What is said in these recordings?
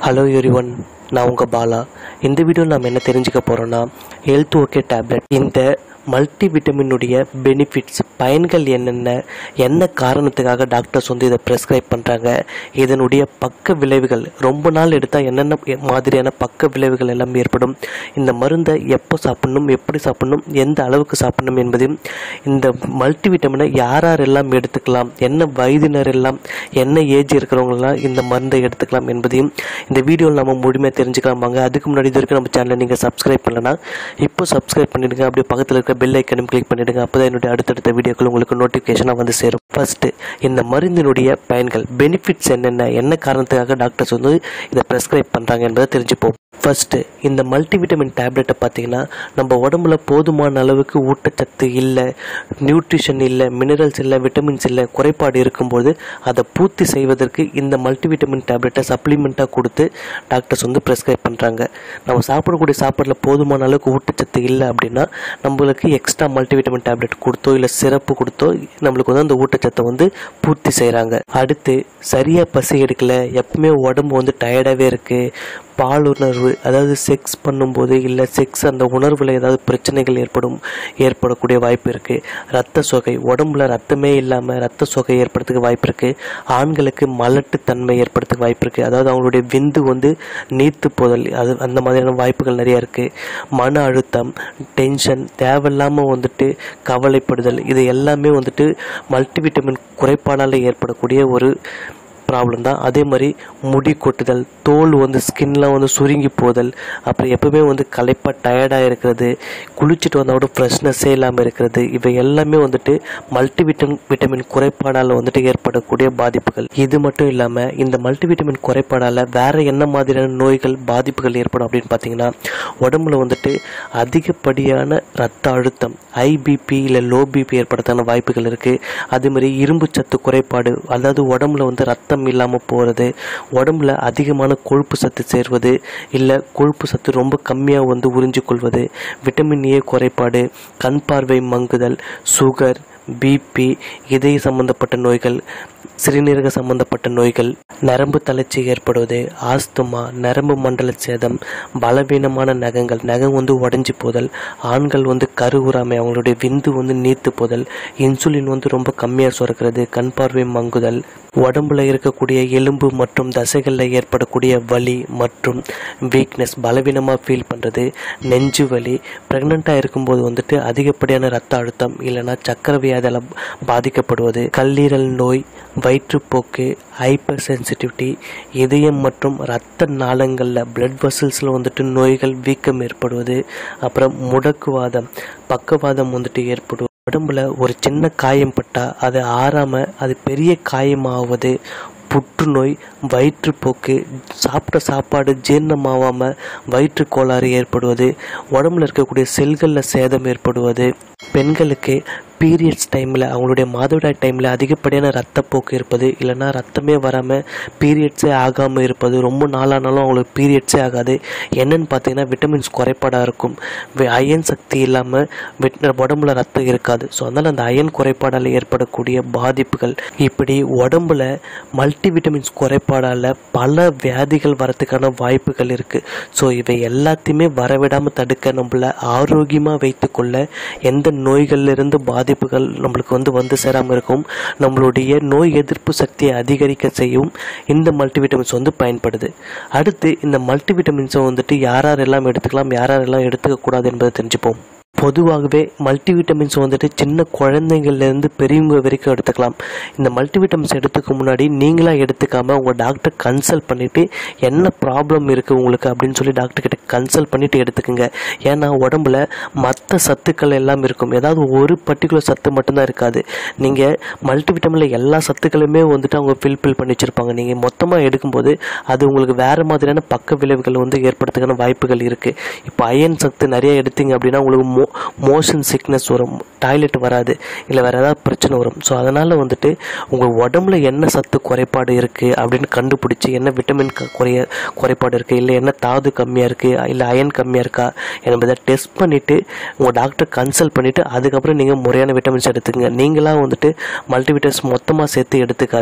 hello everyone நான் உங்கள் பாலா இந்த வீடியோவில் நாம் என்ன தெரிஞ்சுக்க போகிறோன்னா ஹெல்த் ஓகே டேப்லெட் இந்த மல்டி விட்டமினுடைய பெனிஃபிட்ஸ் பயன்கள் என்னென்ன என்ன காரணத்துக்காக டாக்டர்ஸ் வந்து இதை ப்ரெஸ்கிரைப் பண்ணுறாங்க இதனுடைய பக்க விளைவுகள் ரொம்ப நாள் எடுத்தால் என்னென்ன மாதிரியான பக்க விளைவுகள் எல்லாம் ஏற்படும் இந்த மருந்தை எப்போ சாப்பிடணும் எப்படி சாப்பிடணும் எந்த அளவுக்கு சாப்பிடணும் என்பதையும் இந்த மல்டி விட்டமினை யார் யாரெல்லாம் எடுத்துக்கலாம் என்ன வயதினர் எல்லாம் என்ன ஏஜ் இருக்கிறவங்கலாம் இந்த மருந்தை எடுத்துக்கலாம் என்பதையும் இந்த வீடியோவில் நம்ம முழுமையாக தெரிஞ்சுக்கலாம் வாங்க அதுக்கு முன்னாடி இது வரைக்கும் நம்ம சேனலை நீங்கள் சப்ஸ்கிரைப் பண்ணலனா இப்போ சப்ஸ்கிரைப் பண்ணிடுங்க அப்படியே பக்கத்தில் இருக்க பெல் ஐக்கனும் கிளிக் பண்ணிடுங்க அப்போ தான் என்னுடைய அடுத்தடுத்த வீடியோக்கள் உங்களுக்கு நோட்டிஃபிகேஷனாக வந்து சேரும் ஃபர்ஸ்ட் இந்த மருந்தினுடைய பயன்கள் பெனிஃபிட்ஸ் என்னென்ன என்ன காரணத்துக்காக டாக்டர்ஸ் வந்து இதை ப்ரெஸ்கிரைப் பண்ணுறாங்க என்பதை தெரிஞ்சுப்போம் ஃபர்ஸ்ட் இந்த மல்டிவிட்டமின் டேப்லெட்டை பார்த்தீங்கன்னா நம்ம உடம்புல போதுமான அளவுக்கு ஊட்டச்சத்து இல்லை நியூட்ரிஷன் இல்லை மினரல்ஸ் இல்லை விட்டமின்ஸ் இல்லை குறைபாடு இருக்கும்போது அதை பூர்த்தி செய்வதற்கு இந்த மல்டிவிட்டமின் டேப்லெட்டை சப்ளிமெண்ட்டாக கொடுத்து டாக்டர்ஸ் வந்து ப்ரெஸ்கிரைப் பண்ணுறாங்க நம்ம சாப்பிடக்கூடிய சாப்பாட்டில் போதுமான அளவுக்கு ஊட்டச்சத்து இல்லை அப்படின்னா நம்மளுக்கு எக்ஸ்ட்ரா மல்டிவிட்டமின் டேப்லெட் கொடுத்தோ இல்லை சிறப்பு கொடுத்தோ நம்மளுக்கு வந்து அந்த ஊட்டச்சத்தை வந்து பூர்த்தி செய்கிறாங்க அடுத்து சரியாக பசி எடுக்கல எப்பவுமே உடம்பு வந்து டயர்டாகவே இருக்குது பாலுணர்வு அதாவது செக்ஸ் பண்ணும்போது இல்லை செக்ஸ் அந்த உணர்வில் ஏதாவது பிரச்சனைகள் ஏற்படும் ஏற்படக்கூடிய வாய்ப்பு இருக்குது ரத்த சோகை உடம்புல ரத்தமே இல்லாமல் ரத்த சோகை ஏற்படுறதுக்கு வாய்ப்பு இருக்குது ஆண்களுக்கு மலட்டுத்தன்மை ஏற்படுறதுக்கு வாய்ப்பு இருக்குது அதாவது அவங்களுடைய விந்து வந்து நீர்த்து போதல் அது அந்த மாதிரியான வாய்ப்புகள் நிறைய இருக்குது மன அழுத்தம் டென்ஷன் தேவையில்லாமல் வந்துட்டு கவலைப்படுதல் இது எல்லாமே வந்துட்டு மல்டிவிட்டமின் குறைபாடால் ஏற்படக்கூடிய ஒரு ப்ராப்ளம் தான் அதே மாதிரி முடி கொட்டுதல் தோல் வந்து ஸ்கின்லாம் வந்து சுருங்கி போதல் அப்புறம் எப்பவுமே வந்து களைப்பாக டயர்டாக இருக்கிறது குளிச்சுட்டு வந்தோட ஃப்ரெஷ்னஸ்ஸே இல்லாமல் இருக்கிறது இவை எல்லாமே வந்துட்டு மல்டிவிட்டம் விட்டமின் குறைபாடால் வந்துட்டு ஏற்படக்கூடிய பாதிப்புகள் இது மட்டும் இல்லாமல் இந்த மல்டிவிட்டமின் குறைபாடால் வேற என்ன மாதிரியான நோய்கள் பாதிப்புகள் ஏற்படும் அப்படின்னு பார்த்தீங்கன்னா உடம்புல வந்துட்டு அதிகப்படியான ரத்த அழுத்தம் ஐபிபி இல்லை லோ பிபி ஏற்படுறதுக்கான வாய்ப்புகள் இருக்குது அதே மாதிரி இரும்பு சத்து குறைபாடு அதாவது உடம்புல வந்து ரத்தம் இல்லாமல் போகிறது உடம்புல அதிகமான கொழுப்பு சத்து சேர்வது இல்லை கொழுப்பு சத்து ரொம்ப கம்மியாக வந்து உறிஞ்சு கொள்வது விட்டமின் ஏ குறைபாடு கண் பார்வை மங்குதல் சுகர் பிபி இதய சம்பந்தப்பட்ட நோய்கள் சிறுநீரக சம்பந்தப்பட்ட நோய்கள் நரம்பு தளர்ச்சி ஏற்படுவது ஆஸ்துமா நரம்பு மண்டல சேதம் பலவீனமான நகங்கள் நகம் வந்து உடைஞ்சு போதல் ஆண்கள் வந்து கருவுறாமை அவங்களுடைய விந்து வந்து நீர்த்து போதல் இன்சுலின் வந்து ரொம்ப கம்மியாக சுரக்கிறது கண் பார்வை மங்குதல் உடம்புல இருக்கக்கூடிய எலும்பு மற்றும் தசைகளில் ஏற்படக்கூடிய வலி மற்றும் வீக்னஸ் பலவீனமாக ஃபீல் பண்ணுறது நெஞ்சு வலி ப்ரெக்னெண்ட்டாக இருக்கும்போது வந்துட்டு அதிகப்படியான ரத்த அழுத்தம் இல்லைன்னா சக்கர வியாதியால் பாதிக்கப்படுவது கல்லீரல் நோய் வயிற்றுப்போக்கு ஹைப்பர் சென்சிட்டிவிட்டி இதயம் மற்றும் இரத்த நாளங்களில் பிளட் வெசல்ஸில் வந்துட்டு நோய்கள் வீக்கம் ஏற்படுவது அப்புறம் முடக்குவாதம் பக்கவாதம் வந்துட்டு ஏற்படும் உடம்புல ஒரு சின்ன காயம் பட்டா அது ஆறாமல் அது பெரிய காயமாவது புற்றுநோய் வயிற்றுப்போக்கு சாப்பிட்ட சாப்பாடு ஜீரணமாகாமல் வயிற்று கோளாறு ஏற்படுவது உடம்புல இருக்கக்கூடிய செல்களில் சேதம் ஏற்படுவது பெண்களுக்கு பீரியட்ஸ் டைமில் அவங்களுடைய மாதவிடாய் டைமில் அதிகப்படியான ரத்தப்போக்கு இருப்பது இல்லைன்னா ரத்தமே வராமல் பீரியட்ஸே ஆகாமல் இருப்பது ரொம்ப நாளானாலும் அவங்களுக்கு பீரியட்ஸே ஆகாது என்னன்னு பார்த்தீங்கன்னா விட்டமின்ஸ் குறைபாடாக இருக்கும் அயன் சக்தி இல்லாமல் வெட் உடம்புல ரத்தம் இருக்காது ஸோ அதனால் அந்த அயன் குறைபாடால் ஏற்படக்கூடிய பாதிப்புகள் இப்படி உடம்புல மல்டி விட்டமின்ஸ் குறைபாடால் பல வியாதிகள் வரத்துக்கான வாய்ப்புகள் இருக்குது ஸோ இவை எல்லாத்தையுமே வரவிடாமல் தடுக்க நம்மள ஆரோக்கியமாக வைத்துக்கொள்ள எந்த நோய்களிலிருந்து பாதி பாதிப்புகள் நம்மளுக்கு வந்து வந்து சேராமல் இருக்கும் நம்மளுடைய நோய் எதிர்ப்பு சக்தியை அதிகரிக்க செய்யும் இந்த மல்டிவிட்டமின்ஸ் வந்து பயன்படுது அடுத்து இந்த மல்டிவிட்டமின்ஸை வந்துட்டு யார் யாரெல்லாம் எடுத்துக்கலாம் யார் யாரெல்லாம் எடுத்துக்க கூடாது என்பதை தெரிஞ்சுப்போம் பொதுவாகவே மல்டிவிட்டமின்ஸ் வந்துட்டு சின்ன குழந்தைங்கள்லேருந்து பெரியவங்க வரைக்கும் எடுத்துக்கலாம் இந்த மல்டிவிட்டமின்ஸ் எடுத்துக்க முன்னாடி நீங்களாக எடுத்துக்காம உங்கள் டாக்டர் கன்சல்ட் பண்ணிவிட்டு என்ன ப்ராப்ளம் இருக்குது உங்களுக்கு அப்படின்னு சொல்லி டாக்டர் கிட்ட கன்சல்ட் பண்ணிவிட்டு எடுத்துக்கோங்க ஏன்னா உடம்புல மற்ற சத்துக்கள் எல்லாம் இருக்கும் ஏதாவது ஒரு பர்டிகுலர் சத்து மட்டும்தான் இருக்காது நீங்கள் மல்டிவிட்டமினில் எல்லா சத்துக்களுமே வந்துட்டு அவங்க ஃபில்ஃபில் பண்ணி வச்சுருப்பாங்க நீங்கள் மொத்தமாக எடுக்கும்போது அது உங்களுக்கு வேறு மாதிரியான பக்க விளைவுகள் வந்து ஏற்படுறதுக்கான வாய்ப்புகள் இருக்குது இப்போ அயன் சத்து நிறைய எடுத்தீங்க அப்படின்னா உங்களுக்கு மோ மோஷன் சிக்னஸ் வரும் டாய்லெட் வராது இல்லை வேறு ஏதாவது பிரச்சனை வரும் ஸோ அதனால் வந்துட்டு உங்கள் உடம்புல என்ன சத்து குறைபாடு இருக்குது அப்படின்னு கண்டுபிடிச்சி என்ன விட்டமின் குறைய குறைபாடு இருக்குது இல்லை என்ன தாது கம்மியாக இருக்குது இல்லை அயன் கம்மியாக இருக்கா என்பதை டெஸ்ட் பண்ணிவிட்டு உங்கள் டாக்டர் கன்சல்ட் பண்ணிவிட்டு அதுக்கப்புறம் நீங்கள் முறையான விட்டமின்ஸ் எடுத்துக்கங்க நீங்களாக வந்துட்டு மல்டிவிட்டமின்ஸ் மொத்தமாக சேர்த்து எடுத்துக்காதீங்க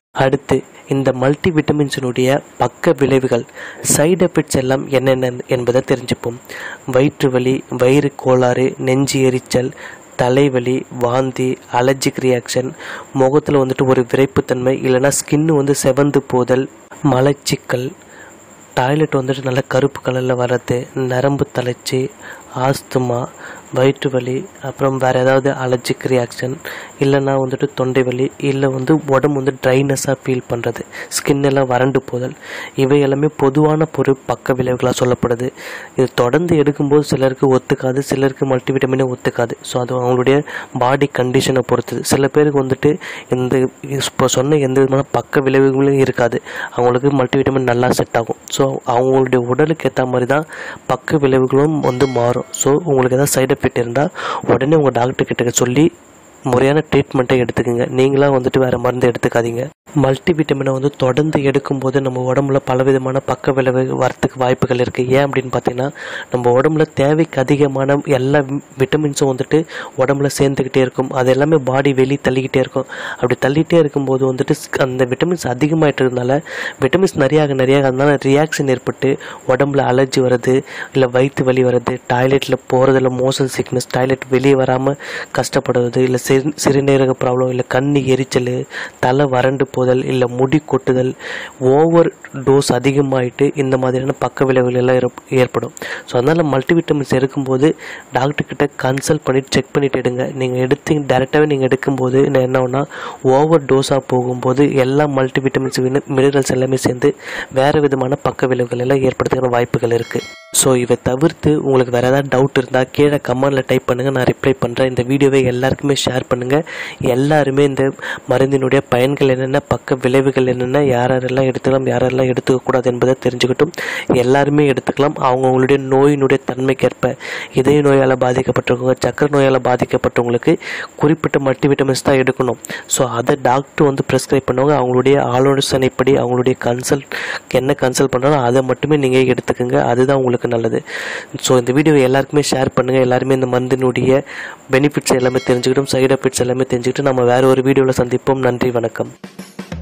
அடுத்து இந்த மல்டி விட்டமின்ஸினுடைய பக்க விளைவுகள் சைடு எஃபெக்ட்ஸ் எல்லாம் என்னென்ன என்பதை தெரிஞ்சுப்போம் வயிற்று வலி வயிறு கோளாறு நெஞ்சு எரிச்சல் தலைவலி வாந்தி அலர்ஜிக் ரியாக்ஷன் முகத்தில் வந்துட்டு ஒரு விரைப்புத்தன்மை இல்லைன்னா ஸ்கின் வந்து செவந்து போதல் மலச்சிக்கல் டாய்லெட் வந்துட்டு நல்ல கருப்பு கலரில் வர்றது நரம்பு தளர்ச்சி ஆஸ்துமா வயிற்று வலி அப்புறம் வேறு ஏதாவது அலர்ஜிக் ரியாக்ஷன் இல்லைன்னா வந்துட்டு தொண்டை வலி இல்லை வந்து உடம்பு வந்து ட்ரைனஸாக ஃபீல் பண்ணுறது ஸ்கின் எல்லாம் வறண்டு போதல் இவை எல்லாமே பொதுவான பொரு பக்க விளைவுகளாக சொல்லப்படுது இது தொடர்ந்து எடுக்கும்போது சிலருக்கு ஒத்துக்காது சிலருக்கு மல்டிவிட்டமினே ஒத்துக்காது ஸோ அது அவங்களுடைய பாடி கண்டிஷனை பொறுத்தது சில பேருக்கு வந்துட்டு இந்த இப்போ சொன்ன எந்த விதமான பக்க விளைவுகளும் இருக்காது அவங்களுக்கு மல்டிவிட்டமின் நல்லா செட் ஆகும் ஸோ அவங்களுடைய உடலுக்கு ஏற்ற மாதிரி தான் பக்க விளைவுகளும் வந்து மாறும் ஸோ உங்களுக்கு ஏதாவது சைடு எஃபெக்ட் இருந்தால் உடனே உங்கள் டாக்டர் கிட்ட சொல்லி முறையான ட்ரீட்மெண்ட்டை எடுத்துக்கோங்க நீங்களாக வந்துட்டு வேறு மருந்து எடுத்துக்காதீங்க மல்டி விட்டமினை வந்து தொடர்ந்து எடுக்கும்போது நம்ம உடம்புல பலவிதமான பக்க விளைவு வரத்துக்கு வாய்ப்புகள் இருக்குது ஏன் அப்படின்னு பார்த்தீங்கன்னா நம்ம உடம்புல தேவைக்கு அதிகமான எல்லா விட்டமின்ஸும் வந்துட்டு உடம்புல சேர்ந்துக்கிட்டே இருக்கும் அது எல்லாமே பாடி வெளியே தள்ளிக்கிட்டே இருக்கும் அப்படி தள்ளிகிட்டே இருக்கும்போது வந்துட்டு ஸ்- அந்த விட்டமின்ஸ் அதிகமாயிட்டதுனால விட்டமின்ஸ் நிறையாக நிறைய அதனால ரியாக்ஷன் ஏற்பட்டு உடம்புல அலர்ஜி வருது இல்லை வயிற்று வலி வருது டாய்லெட்டில் போகிறதுல மோஷன் சிக்னஸ் டாய்லெட் வெளியே வராமல் கஷ்டப்படுவது இல்லை சிறு சிறுநீரக ப்ராப்ளம் இல்லை கண்ணு எரிச்சல் தலை வறண்டு போதல் இல்லை முடி கொட்டுதல் ஓவர் டோஸ் அதிகமாயிட்டு இந்த மாதிரியான பக்க விளைவுகள் எல்லாம் ஏற்ப- ஏற்படும் ஸோ அதனால் மல்டிவிட்டமின்ஸ் எடுக்கும்போது டாக்டர் கிட்ட கன்சல்ட் பண்ணிட்டு செக் பண்ணிட்டு எடுங்க நீங்கள் எடுத்து டேரெக்டாகவே நீங்கள் எடுக்கும்போது என்ன என்னன்னா ஓவர் டோஸாக போகும்போது எல்லா மல்டிவிட்டமின்ஸ் மினரல்ஸ் எல்லாமே சேர்ந்து வேறு விதமான பக்க விளைவுகள் எல்லாம் ஏற்படுத்துகிற வாய்ப்புகள் இருக்குது ஸோ இவை தவிர்த்து உங்களுக்கு வேறு ஏதாவது டவுட் இருந்தால் கீழே கமெண்டில் டைப் பண்ணுங்கள் நான் ரிப்ளை பண்ணுறேன் இந்த வீடியோவை எல்லாருக்குமே ஷேர் பண்ணுங்கள் எல்லாருமே இந்த மருந்தினுடைய பயன்கள் என்னென்ன பக்க விளைவுகள் என்னென்ன யார் யாரெல்லாம் எடுத்துக்கலாம் யாரெல்லாம் எடுத்துக்கக்கூடாது என்பதை தெரிஞ்சுக்கட்டும் எல்லாருமே எடுத்துக்கலாம் அவங்கவுங்களுடைய நோயினுடைய தன்மைக்கேற்ப இதய நோயால் பாதிக்கப்பட்டவங்க சக்கரை நோயால் பாதிக்கப்பட்டவங்களுக்கு குறிப்பிட்ட மல்டிவிட்டமின்ஸ் தான் எடுக்கணும் ஸோ அதை டாக்டர் வந்து ப்ரெஸ்கிரைப் பண்ணுவாங்க அவங்களுடைய ஆலோசனைப்படி அவங்களுடைய கன்சல்ட் என்ன கன்சல்ட் பண்ணுறாங்களோ அதை மட்டுமே நீங்கள் எடுத்துக்கோங்க அதுதான் உங்களுக்கு நல்லது ஸோ இந்த வீடியோவை எல்லாருக்குமே ஷேர் பண்ணுங்கள் எல்லாருமே இந்த மருந்தினுடைய பெனிஃபிட்ஸ் எல்லாமே தெரிஞ்சுக்கிட்டும் சைடு எஃபெக்ட்ஸ் எல்லாமே தெரிஞ்சுக்கிட்டு நம்ம வேறு ஒரு வீடியோவில் சந்திப்போம் நன்றி வணக்கம்